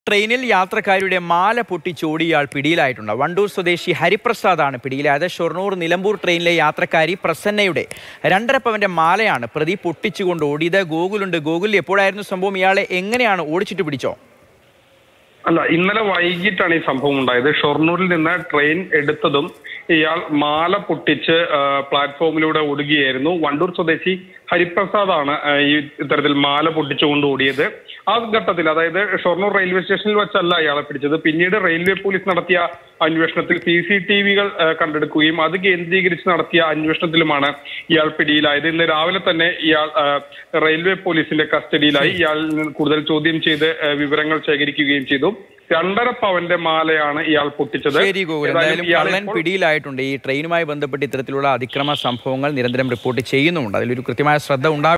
ട്രെയിനിൽ യാത്രക്കാരുടെ മാല പൊട്ടിച്ചോടിയാൾ പിടിയിലായിട്ടുണ്ട് വണ്ടൂർ സ്വദേശി ഹരിപ്രസാദാണ് പിടിയിലായത് ഷൊർണൂർ നിലമ്പൂർ ട്രെയിനിലെ യാത്രക്കാരി പ്രസന്നയുടെ രണ്ടര പവന്റെ മാലയാണ് പ്രതി പൊട്ടിച്ചുകൊണ്ട് ഓടിയത് ഗോകുലുണ്ട് ഗോകുൽ എപ്പോഴായിരുന്നു സംഭവം ഇയാളെ എങ്ങനെയാണ് ഓടിച്ചിട്ട് പിടിച്ചോ അല്ല ഇന്നലെ വൈകിട്ടാണ് ഈ സംഭവം ഉണ്ടായത് ഷൊർണൂരിൽ നിന്ന് ട്രെയിൻ എടുത്തതും ഇയാൾ മാല പൊട്ടിച്ച് ആ, പ്ലാറ്റ്ഫോമിലൂടെ ഓടുകയായിരുന്നു വണ്ടൂർ സ്വദേശി ഹരിപ്രസാദാണ് ആ, ഈ ഇത്തരത്തിൽ മാല പൊട്ടിച്ചുകൊണ്ട് ഓടിയത് ആ ഘട്ടത്തിൽ അതായത് ഷൊർണൂർ റെയിൽവേ സ്റ്റേഷനിൽ വെച്ചല്ല ഇയാളെ പിടിച്ചത് പിന്നീട് റെയിൽവേ പോലീസ് നടത്തിയ അന്വേഷണത്തിൽ സി സി ടി വികൾ കണ്ടെടുക്കുകയും അത് കേന്ദ്രീകരിച്ച് നടത്തിയ അന്വേഷണത്തിലുമാണ് ഇയാൾ പിടിയിലായത് ഇന്ന് രാവിലെ തന്നെ ഇയാൾ ആ, റെയിൽവേ പോലീസിന്റെ കസ്റ്റഡിയിലായി ഇയാളിൽ നിന്ന് കൂടുതൽ ചോദ്യം ചെയ്ത് ആ, വിവരങ്ങൾ ശേഖരിക്കുകയും ചെയ്തു രണ്ടര പവന്റെ മാലയാണ് ഇയാൾ പൊട്ടിച്ചത് ശരി ഗോകുൽ ഏതായാലും എന്തായാലും ഇയാളെ കള്ളൻ ഇപ്പോൾ- പിടിയിലായിട്ടുണ്ട് ഈ ട്രെയിനുമായി ബന്ധപ്പെട്ട് ഇത്തരത്തിലുള്ള അതിക്രമ സംഭവങ്ങൾ നിരന്തരം റിപ്പോർട്ട് ചെയ്യുന്നുമുണ്ട് അതിലൊരു കൃത്യമായ ശ്രദ്ധ ഉണ്ടാകും